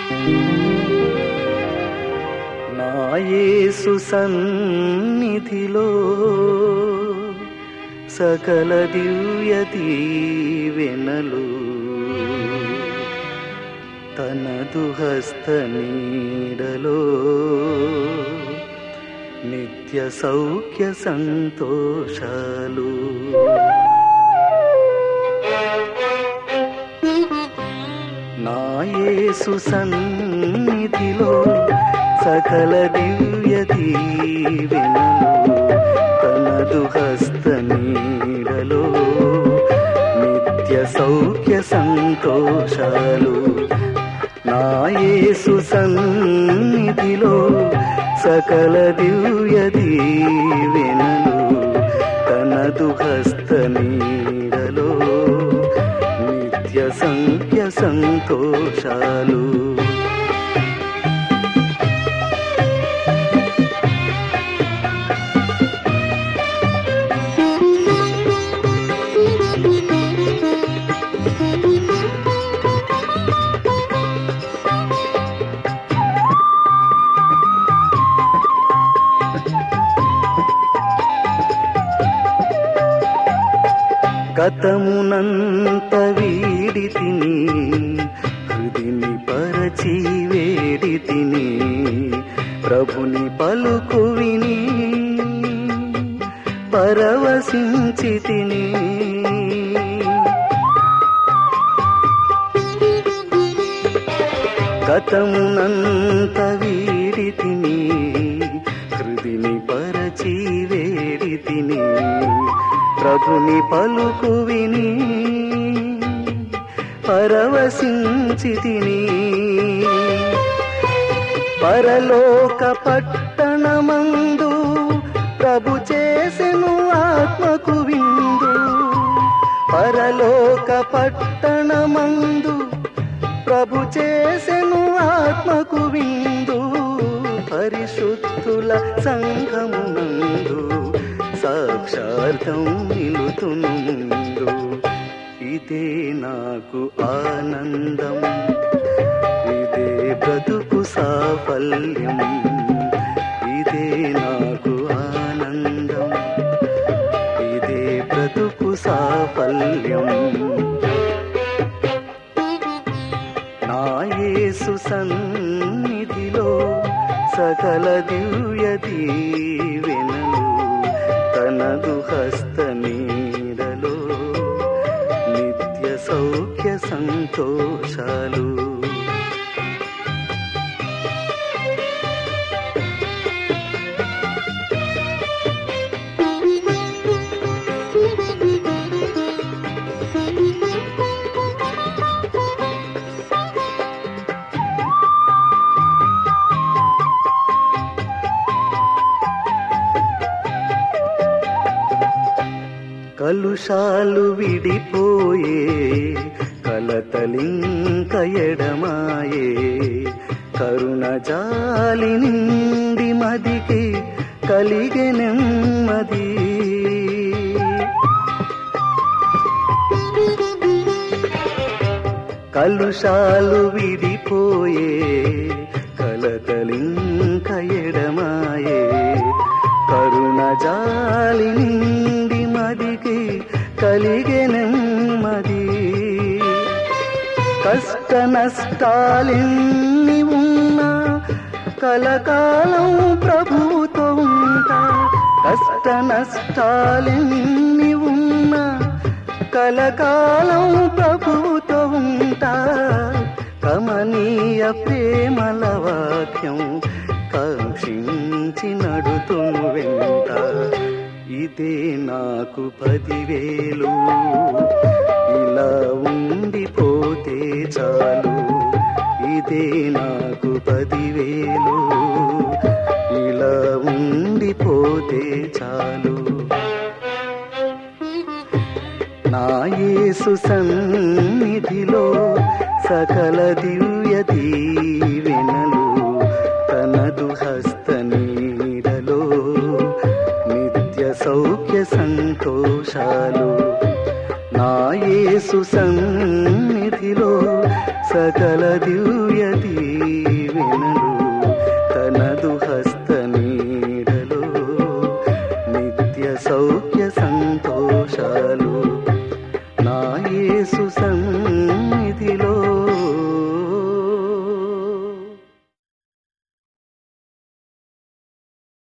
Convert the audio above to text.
నా యేసు సన్నిధిలో సకల దివ్య దీవెనలు తనదు హస్త నీడలో నిత్య సౌఖ్య సంతోషాలు నా యేసు సన్నిధిలో సకల దివ్య దీవెనలు తనదు హస్త నీడలో నిత్య సౌఖ్య సంతోషాలు నా యేసు సన్నిధిలో సకల దివ్య దీవెనలు తనదు హస్త నీడలో నిత్య సంఖ్య సంతోషాలు గతమునంత వీడి తిని హృదిని పరచి వేడి తిని ప్రభుని పలుకు విని పరవశించి తిని గతమునంత వీడి తిని హృదిని పరచి వేడి తిని ప్రభుని పలుకు విని పరవశించి తిని పరలోక పట్టణమందు ప్రభు చేసెను ఆత్మకు విందు పరలోక పట్టణమందు ప్రభు చేసెను ఆత్మకు విందు పరిశుద్ధుల సంఘమునందు సాక్షార్థం నిలుతును ముందు ఇదే నాకు ఆనందం ఇదే బ్రతుకు సాఫల్యం ఇదే నాకు ఆనందం ఇదే బ్రతుకు సాఫల్యం నా యేసు సన్నిధిలో సకల దివ్య దీవెనలు తనదు హస్త నీడలో నిత్య సౌఖ్య సంతోషాలు కలుషాలు విడిపోయే కలతలింక ఎడమాయే కరుణ జాలి నిండి మదికి కలిగే నెమ్మది కలుషాలు విడిపోయే కలతలింక ఎడమాయే కరుణ జాలి నిండి మదికి కలిగే నెమ్మది కష్ట నష్టాలెన్ని ఉన్నా కలకాలం ప్రభుతో ఉంటా కష్ట నష్టాలెన్ని ఉన్నా కలకాలం ప్రభుతో ఉంటా కమనీయ ప్రేమల వాక్యం కాంక్షించి నడుతును వెంట ఇదే నాకు పదివేలు ఇలా ఉండిపోతే చాలు ఇదే నాకు పదివేలు ఇలా ఉండిపోతే చాలు నా యేసు సన్నిధిలో సకల దివ్య దీవెనలు తనదు హస్త నీడలో నిత్య సౌఖ్య సంతోషాలు నా యేసు సన్నిధిలో సకల దివ్య దీవెనలు దీవెనలు తనదు హస్త నీడలో నిత్య సౌఖ్య సంతోషాలు నా యేసు సన్నిధిలో